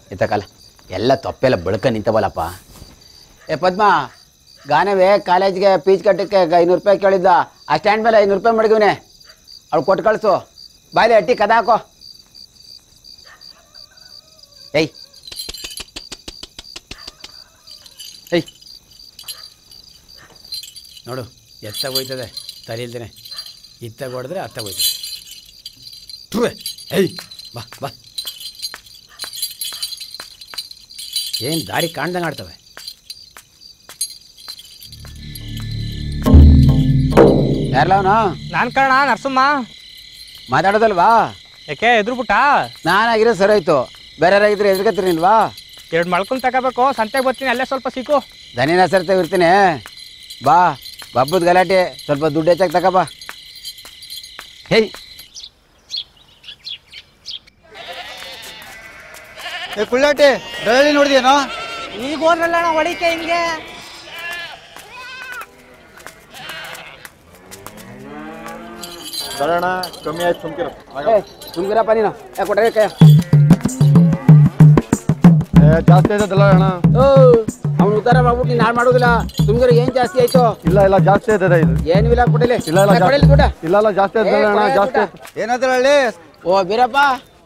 ಎತ್ತಕಲ್ಲ ಎಲ್ಲ ತೊಪ್ಪೆಲ್ಲ ಬಳ್ಕ ನಿಂತವಲ್ಲಪ್ಪ ಏ ಪದ್ಮ ಗಾನವೇ ಕಾಲೇಜ್ಗೆ ಫೀಸ್ ಕಟ್ಟಕ್ಕೆ ಐನೂರು ರೂಪಾಯಿ ಕೇಳಿದ್ದ ಆ ಸ್ಟ್ಯಾಂಡ್ ಮೇಲೆ ಐನೂರು ರೂಪಾಯಿ ಮಡಗಿವ್ನೆ ಅವ್ಳು ಕೊಟ್ಟು ಕಳಿಸು ಬಾಯ್ಲೆ ಅಟ್ಟಿ ಕದ ಹಾಕೋ ಏಯ್ ಏಯ್ ನೋಡು ಎತ್ತಾಗ ಹೋಯ್ತದೆ ತಲೆ ಇಲ್ದೇನೆ ಇತ್ತಾಗ ಹೊಡೆದ್ರೆ ಅತ್ತಾಗ ಹೋಯ್ತದೆ ಥುವೆ ಏಯ್ ಬಾ ಬಾ ಏನು ದಾರಿ ಕಾಣ್ದಂಗೆ ಆಡ್ತವೆ ಯಾರಲ್ಲ ಅವನು ನಾನ್ ಕಣ ನರ್ಸಮ್ಮ ಮಾತಾಡೋದಲ್ವಾ ಯಾಕೆ ಎದ್ರು ಬಿಟ್ಟ ನಾನಾಗಿರೋ ಸರಿ ಆಯ್ತು ಬೇರೆಯವರಾಗಿದ್ರೆ ಎದುರ್ಕತ್ತೀರಿಲ್ವಾ ಎರಡು ಮಳ್ಕೊಂಡ್ ತಗೋಬೇಕು ಸಂತೆಗೆ ಬರ್ತೀನಿ ಅಲ್ಲೇ ಸ್ವಲ್ಪ ಸಿಕ್ಕು ದನಿನ ಸರ್ತ ಇರ್ತೀನಿ ಬಾ ಬಬ್ಬದ ಗಲಾಟೆ ಸ್ವಲ್ಪ ದುಡ್ಡು ಹೆಚ್ಚಾಗಿ ತಗೋಬಾ ಹೇಯ್ ಏ ಕುಳ್ಳಾಟಿ ಡಳಿ ನೋಡಿದೇನೋ ಈಗ ಹೋದ್ರಲ್ಲ ಹೊಡಿಕೆ ಹಿಂಗೆ ಬರೋಣ ಕಮ್ಮಿ ಆಯ್ತು ಸುಮ್ಕಿರು ಸುಮ್ಗಿರಪ್ಪ ನೀನು ಏ ಕೊಟ್ರೆ ಕೈ ಜಾಸ್ತಿ ಆಯ್ತದಲ್ಲ ಅಣ್ಣ ಓ ಅವ್ನು ಉದ್ಧಾರ ಮಾಡ್ಬಿಟ್ಟು ನೀನು ಹಾಳು ಮಾಡೋದಿಲ್ಲ ಸುಮ್ಗಿರ ಏನು ಜಾಸ್ತಿ ಆಯ್ತು ಇಲ್ಲ ಇಲ್ಲ ಜಾಸ್ತಿ ಆಯ್ತದ ಇದು ಏನು ಇಲ್ಲ ಕೊಡಿಲಿ ಇಲ್ಲ ಇಲ್ಲ ಏ, ಜಾಸ್ತಿ ಕೊಡಿಲಿ ದುಡ್ಡ ಇಲ್ಲ ಇಲ್ಲ ಜಾಸ್ತಿ ಆಯ್ತದ ಏ, ಅಣ್ಣ ಕೊಡೆ ಜಾಸ್ತಿ ದುಡ್ಡ. ಏನಾದ್ರ ಹಳ್ಳಿ ಓ ಬೀರಪ್ಪ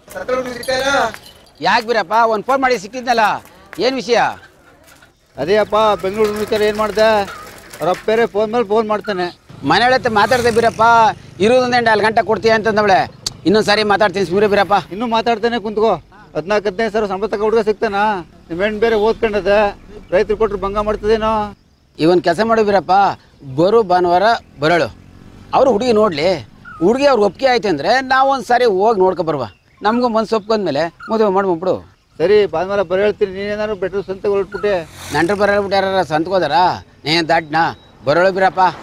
ಯಾಕೆ ಬೀರಪ್ಪ ಒಂದು ಫೋನ್ ಮಾಡಿ ಸಿಕ್ಕಿದ್ನಲ್ಲ ಏನು ವಿಷಯ ಅದೇ ಅಪ್ಪ ಬೆಂಗಳೂರು ವಿಚಾರ ಏನ್ ಮಾಡ್ದೆ ಅವ್ರಪ್ಪ ಬೇರೆ ಫೋನ್ ಮೇಲೆ ಫೋನ್ ಮಾಡ್ತಾನೆ ಮನೆಯೊಳ ಹತ್ರ ಮಾತಾಡ್ದೆ ಬೀರಪ್ಪ ಇರೋದೊಂದು ನಾಲ್ಕು ಗಂಟೆ ಕೊಡ್ತೀಯ ಅಂತಂದವಳೆ ಇನ್ನೊಂದು ಸಾರಿ ಮಾತಾಡ್ತೀನಿ ಸುಮ್ಮನೆ ಬೀರಪ್ಪ ಇನ್ನೂ ಮಾತಾಡ್ತಾನೆ ಕುಂತ್ಕೋ ಹದಿನಾಲ್ಕು ಹದಿನೈದು ಸಾವಿರ ಸಂಬಳ ತಗೋ ಹುಡುಗ ಸಿಗ್ತಾನ ನಿಮ್ಮ ಹೆಣ್ಣು ಬೇರೆ ಓದ್ಕೊಂಡದ ರೈತರು ಕೊಟ್ರು ಭಂಗ ಮಾಡ್ತದೇನೋ ಇವನ್ ಕೆಲಸ ಮಾಡು ಬೀರಪ್ಪ ಬರು ಭಾನುವಾರ ಬರೋಳು ಅವರು ಹುಡುಗಿ ನೋಡಲಿ ಹುಡುಗಿ ಅವ್ರು ಒಪ್ಪಿಗೆ ಆಯ್ತು ಅಂದರೆ ನಾವು ಒಂದು ಸಾರಿ ಹೋಗಿ ನೋಡ್ಕೊ ಬರುವ ನಮಗೂ ಮನ್ಸು ಒಪ್ಕೊಂಡ್ಮೇಲೆ ಮದುವೆ ಮಾಡ್ಬಿಡು ಸರಿ ಭಾನುವಾರ ಬರ ಹೇಳ್ತೀನಿ ನೀನೇನಾದ್ರು ಬೆಟ್ರು ಸಂತೆ ಹೊರಟ್ಬಿಟ್ಟೆ ನೆಂಟ್ರು ಬರೋಳ್ಬಿಟ್ಟು ಯಾರು ಸಂತ್ಕೋದಾರ ನೀನು ದಾಟ್ನಾ ಬರೋಳು ಬೀರಪ್ಪ